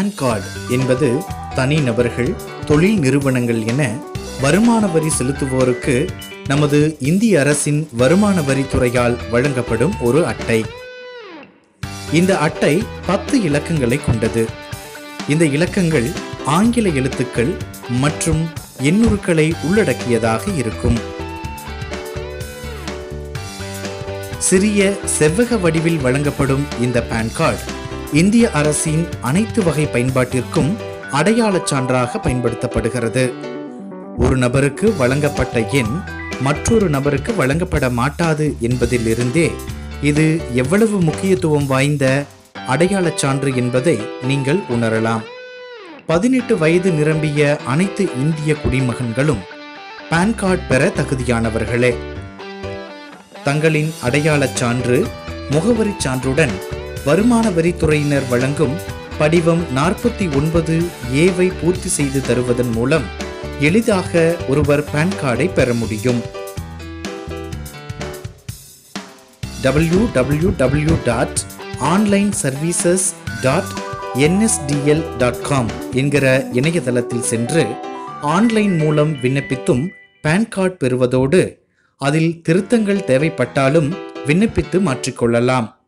PAN card என்பது தனிநபர்கள் தொழில் நிறுவனங்கள் என வருமான வரி செலுத்துவோருக்கு நமது இந்திய அரசின் வருமான வரித்துறையால் வழங்கப்படும் ஒரு அட்டை இந்த அட்டை பத்து இலக்கங்களை கொண்டது இந்த இலக்கங்கள் ஆங்கில எழுத்துக்கள் மற்றும் எண்ணுருக்களை உள்ளடக்கியதாக இருக்கும் சிறிய செவ்வக வடிவில் வழங்கப்படும் இந்த பான் கார்டு இந்திய அரசின் அனைத்து வகை பயன்பாட்டிற்கும் அடையாளச் சான்றாக பயன்படுத்தப்படுகிறது ஒரு நபருக்கு வழங்கப்பட்ட எண் மற்றொரு நபருக்கு வழங்கப்பட மாட்டாது என்பதிலிருந்தே இது எவ்வளவு முக்கியத்துவம் வாய்ந்த அடையாளச் சான்று என்பதை நீங்கள் உணரலாம் பதினெட்டு வயது நிரம்பிய அனைத்து இந்திய குடிமகன்களும் பான் கார்டு பெற தகுதியானவர்களே தங்களின் அடையாளச் சான்று முகவரிச் சான்றுடன் வருமான வரித்துறையினர் வழங்கும் படிவம் நாற்பத்தி ஒன்பது ஏவை பூர்த்தி செய்து தருவதன் மூலம் எளிதாக ஒருவர் பான் கார்டை பெற முடியும் W W W dot online services dot NSDL dot com என்கிற இணையதளத்தில் சென்று ஆன்லைன் மூலம் விண்ணப்பித்தும் பான் கார்டு பெறுவதோடு அதில் திருத்தங்கள் தேவைப்பட்டாலும் விண்ணப்பித்து மாற்றிக்கொள்ளலாம்